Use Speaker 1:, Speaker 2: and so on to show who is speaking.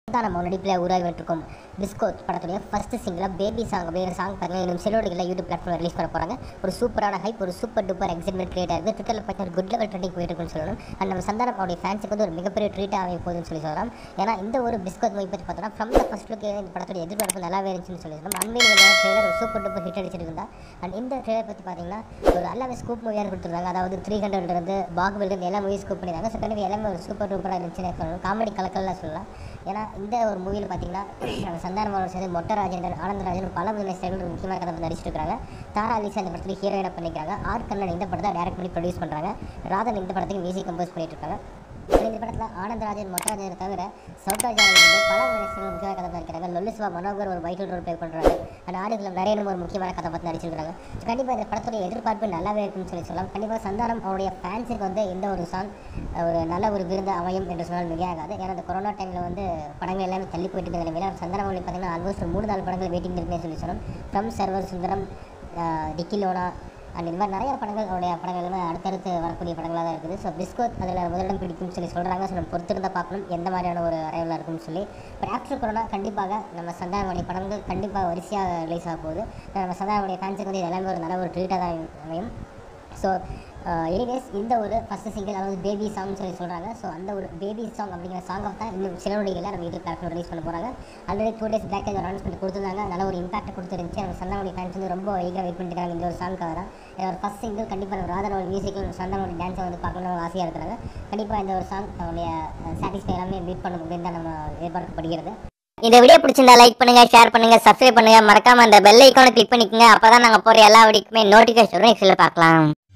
Speaker 1: தான் நம்ம நடிப்பில் உருவாகிட்டு பிஸ்கோத் படத்துடைய ஃபர்ஸ்ட் சிங்கிளாக பேபி சாங் அப்படிங்கிற சாங் பார்த்தீங்கன்னா இன்னும் சிலோடிகளில் யூடியூப் பிளாட்ஃபார்ம் ரிலீஸ் பண்ண போகிறாங்க ஒரு சூப்பரான ஹைப் ஒரு சூப்பர் டூப்பர் எக்ஸைட்மெண்ட் கிரியேட் ஆகுது ட்விட்டரில் பார்த்தீங்கன்னா குட் லெவல் ட்ரெண்டிங் போயிட்டு இருக்குன்னு சொல்லணும் அண்ட் நம்ம சந்தானம் அவருடைய ஃபேன்ஸுக்கு வந்து ஒரு மிகப்பெரிய ட்ரீட் ஆக போகுதுன்னு சொல்லி சொல்லலாம் ஏன்னா இந்த ஒரு பிஸ்கோத் மூவி பற்றி பார்த்தோம்னா ஃப்ரம் த ஃபர்ஸ்ட் லுக்கு இந்த படத்துடைய எதிர்பார்ப்பு நல்லாவே இருந்துச்சுன்னு சொல்லி சொல்லலாம் அண்மையில் வந்து ட்ரெய்லர் ஒரு சூப்பர் டூப்பர் ஹிட் அடிச்சிருந்தா அண்ட் இந்த ட்ரெய்லர் பற்றி பார்த்தீங்கன்னா ஒரு எல்லாமே ஸ்கூப் மூவியாக கொடுத்துருந்தாங்க அதாவது த்ரீ ஹண்ட்ரட்லேருந்து பாகுபலிருந்து எல்லா மூவிஸ் ஸ்கூப் பண்ணியிருந்தாங்க ஸோ கண்டிப்பாக எல்லாமே ஒரு சூப்பர் டூப்பராக இருந்துச்சுன்னு சொல்லணும் காமெடி கலக்கல்லாம் சொல்லலாம் ஏன்னா இந்த ஒரு மூவியில் பார்த்தீங்கன்னா நம்ம சந்தானம் அவர்கள் சேர்ந்து மொட்டை ராஜேந்தர் ஆனந்தராஜன் பல முதலமைச்சர்கள் ஒரு முக்கியமான கதை நடிச்சிட்டு இருக்காங்க தாரா அலிசா இந்த படத்தில் ஹீரோயினாக பண்ணிக்கிறாங்க ஆர் கண்ணன் இந்த படத்தை டேரக்ட் பண்ணி ப்ரொடியூஸ் பண்ணுறாங்க ராதன் இந்த படத்துக்கு மியூசிக் கம்போஸ் பண்ணிட்டு இருக்காங்க இந்த படத்தில் ஆனந்தராஜன் மொட்டராஜன் தவிர சௌதாஜான் வந்து பல மனுஷர்கள் முக்கியமான கதை நடிக்கிறாங்க லொல்லு சிவா மனோகர் ஒரு வைட்டல் ரோல் ப்ளே பண்ணுறாங்க அண்ட் ஆடுகளும் நிறைய ஒரு முக்கியமான கதை பார்த்து நடிச்சிருக்காங்க கண்டிப்பாக இந்த படத்துடைய எதிர்பார்ப்பு நல்லாவே இருக்குன்னு சொல்லி சொல்லலாம் கண்டிப்பாக சந்தானம் அவருடைய ஃபேன்ஸுக்கு வந்து இந்த ஒரு சாங் ஒரு நல்ல ஒரு விருந்து அமையும் என்று சொன்னால் மிகையாகாது ஏன்னா அந்த கொரோனா டைமில் வந்து படங்கள் எல்லாமே தள்ளி போயிட்டு இருந்த நிலைமையில் சந்தானம் அவர்கள் பார்த்தீங்கன்னா ஆல்மோஸ்ட் ஒரு மூணு நாலு படங்கள் வெயிட்டிங் இருக்குன்னு சொல்லி சொல்லணும் from server Sundaram Dikkiloona and இந்த மாதிரி நிறைய படங்கள் அவருடைய படங்கள் எல்லாமே அடுத்தடுத்து வரக்கூடிய படங்களாக தான் இருக்குது ஸோ பிஸ்கோத் அதில் முதலிடம் பிடிக்கும்னு சொல்லி சொல்கிறாங்க ஸோ நம்ம பொறுத்திருந்தால் பார்க்கணும் எந்த மாதிரியான ஒரு அரைவலாக இருக்கும்னு சொல்லி பட் ஆஃப்டர் கொரோனா கண்டிப்பாக நம்ம சந்தானமுடைய படங்கள் கண்டிப்பாக வரிசையாக ரிலீஸ் ஆக போகுது நம்ம சந்தானமுடைய ஃபேன்ஸுக்கு வந்து இது எல்லாமே ஒரு நல்ல ஒரு ட்ரீட்டாக தான் அமையும் ஸோ எனிவேஸ் இந்த ஒரு ஃபஸ்ட்டு சிங்கிள் அதாவது பேபி சாங்னு சொல்லி சொல்கிறாங்க ஸோ அந்த ஒரு பேபி சாங் அப்படிங்கிற சாங்கை தான் இன்னும் சில நொடிகளில் நம்ம யூடியூப் பிளாட்ஃபார்ம் ரிலீஸ் பண்ண போகிறாங்க ஆல்ரெடி டூ டேஸ் பேக் ஒரு அனௌன்ஸ்மெண்ட் கொடுத்துருந்தாங்க நல்ல ஒரு இம்பாக்ட் கொடுத்துருந்துச்சு நம்ம சந்தானோட ஃபேன்ஸ் வந்து ரொம்ப ஈகராக வெயிட் பண்ணிட்டு இந்த ஒரு சாங்க்காக தான் ஏன்னா ஒரு ஃபஸ்ட் சிங்கிள் கண்டிப்பாக நம்ம ராதனோட மியூசிக்கில் சந்தானோட டான்ஸை வந்து பார்க்கணும்னு ஆசையாக இருக்கிறாங்க கண்டிப்பாக இந்த ஒரு சாங் அவனுடைய சாட்டிஸ்ஃபை எல்லாமே மீட் பண்ணும் அப்படின்னு தான் நம்ம எதிர்பார்க்கப்படுகிறது
Speaker 2: இந்த வீடியோ பிடிச்சிருந்தா லைக் பண்ணுங்க ஷேர் பண்ணுங்க சப்ஸ்கிரைப் பண்ணுங்க மறக்காம அந்த பெல் ஐக்கானை கிளிக் பண்ணிக்கோங்க அப்பதான் நாங்க போற எல்லா வீடியோக்குமே நோட்டிஃபிகேஷன் வரும் பார்க்கலாம்